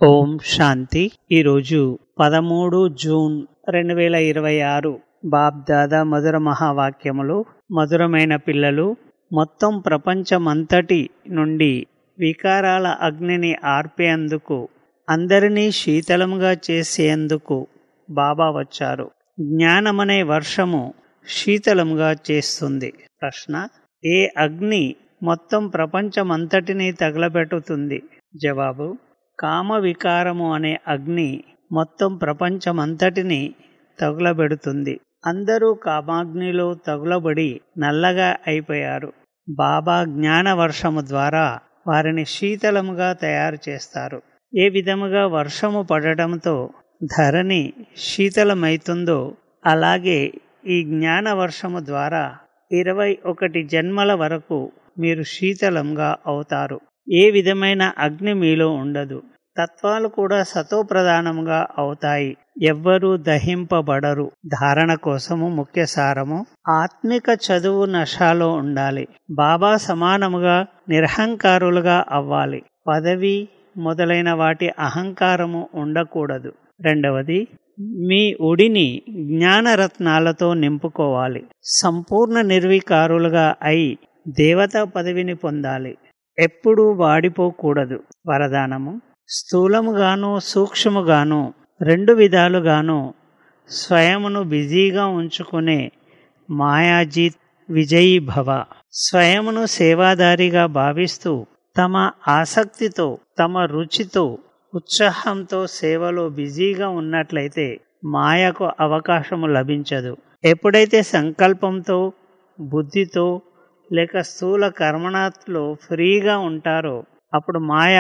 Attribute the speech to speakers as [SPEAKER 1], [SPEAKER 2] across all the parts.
[SPEAKER 1] ఓం శాంతి ఈరోజు పదమూడు జూన్ రెండు వేల ఇరవై ఆరు బాబ్ దాదా మధుర మహావాక్యములు మధురమైన పిల్లలు మొత్తం ప్రపంచమంతటి నుండి వికారాల అగ్నిని ఆర్పేందుకు అందరినీ శీతలముగా చేసేందుకు బాబా వచ్చారు జ్ఞానమనే వర్షము శీతలముగా చేస్తుంది ప్రశ్న ఏ అగ్ని మొత్తం ప్రపంచమంతటినీ తగలబెట్టుతుంది జవాబు కామ వికారము అనే అగ్ని మొత్తం ప్రపంచమంతటిని తగులబెడుతుంది అందరూ కామాగ్నిలో తగులబడి నల్లగా అయిపోయారు బాబా జ్ఞాన వర్షము ద్వారా వారిని శీతలముగా తయారు చేస్తారు ఏ విధముగా వర్షము పడటంతో ధరణి శీతలమైతుందో అలాగే ఈ జ్ఞాన వర్షము ద్వారా ఇరవై ఒకటి జన్మల వరకు మీరు శీతలంగా అవుతారు ఏ విధమైన అగ్ని మీలో ఉండదు తత్వాలు కూడా సతోప్రధానంగా అవుతాయి ఎవ్వరూ దహింపబడరు ధారణ కోసము ముఖ్య సారము ఆత్మిక చదువు నషాలో ఉండాలి బాబా సమానముగా నిరహంకారులుగా అవ్వాలి పదవి మొదలైన వాటి అహంకారము ఉండకూడదు రెండవది మీ ఉడిని జ్ఞానరత్నాలతో నింపుకోవాలి సంపూర్ణ నిర్వికారులుగా అయి దేవతా పదవిని పొందాలి ఎప్పుడూ వాడిపోకూడదు వరదానము స్థూలముగాను సూక్ష్మగాను రెండు విధాలుగాను స్వయమును బిజీగా ఉంచుకునే మాయాజీత్ విజయీ భవ స్వయమును సేవాదారిగా భావిస్తూ తమ ఆసక్తితో తమ రుచితో ఉత్సాహంతో సేవలో బిజీగా ఉన్నట్లయితే మాయకు అవకాశము లభించదు ఎప్పుడైతే సంకల్పంతో బుద్ధితో లేక స్థూల కర్మణాత్లో ఫ్రీగా ఉంటారో అప్పుడు మాయ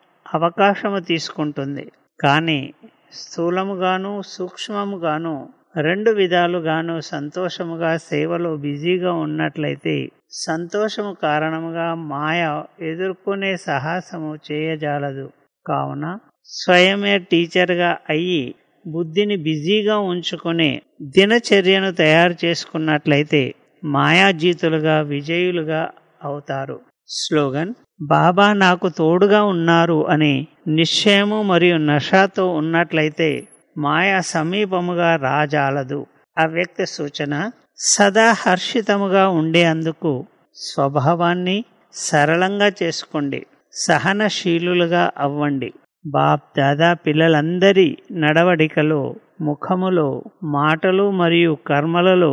[SPEAKER 1] అవకాశము తీసుకుంటుంది కానీ స్థూలముగాను సూక్ష్మముగాను రెండు విధాలుగాను సంతోషముగా సేవలో బిజీగా ఉన్నట్లయితే సంతోషము కారణముగా మాయ ఎదుర్కొనే సాహసము చేయజాలదు కావున స్వయమే టీచర్గా అయ్యి బుద్ధిని బిజీగా ఉంచుకునే దినచర్యను తయారు చేసుకున్నట్లయితే మాయాజీతులుగా విజయులుగా అవుతారు స్లోగన్ బాబా నాకు తోడుగా ఉన్నారు అని నిశ్చయము మరియు నషాతో ఉన్నట్లయితే మాయా సమీపముగా రాజాలదు అవ్యక్త సూచన సదా హర్షితముగా ఉండేందుకు స్వభావాన్ని సరళంగా చేసుకోండి సహనశీలులుగా అవ్వండి బాప్ దాదా పిల్లలందరి నడవడికలో ముఖములో మాటలు మరియు కర్మలలో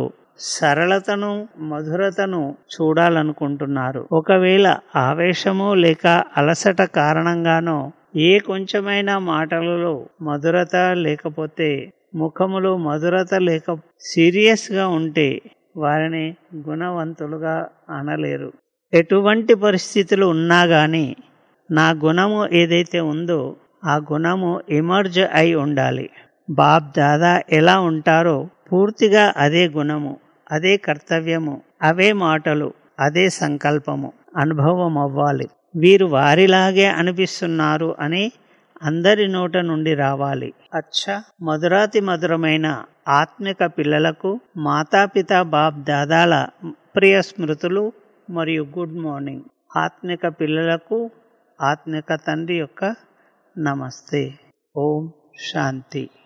[SPEAKER 1] సరళతను మధురతను చూడాలనుకుంటున్నారు ఒకవేళ ఆవేశము లేక అలసట కారణంగానో ఏ కొంచెమైనా మాటలలో మధురత లేకపోతే ముఖములో మధురత లేక సీరియస్గా ఉంటే వారిని గుణవంతులుగా అనలేరు ఎటువంటి పరిస్థితులు ఉన్నా కానీ నా గుణము ఏదైతే ఉందో ఆ గుణము ఎమర్జ్ అయి ఉండాలి బాబ్ దాదా ఎలా ఉంటారో పూర్తిగా అదే గుణము అదే కర్తవ్యము అవే మాటలు అదే సంకల్పము అనుభవం అవ్వాలి వీరు వారిలాగే అనిపిస్తున్నారు అని అందరి నోట నుండి రావాలి అచ్చా మధురాతి మధురమైన ఆత్మిక పిల్లలకు మాతాపిత బాబ్ దాదాల ప్రియ స్మృతులు మరియు గుడ్ మార్నింగ్ ఆత్మిక పిల్లలకు ఆత్మిక తండ్రి యొక్క నమస్తే ఓం శాంతి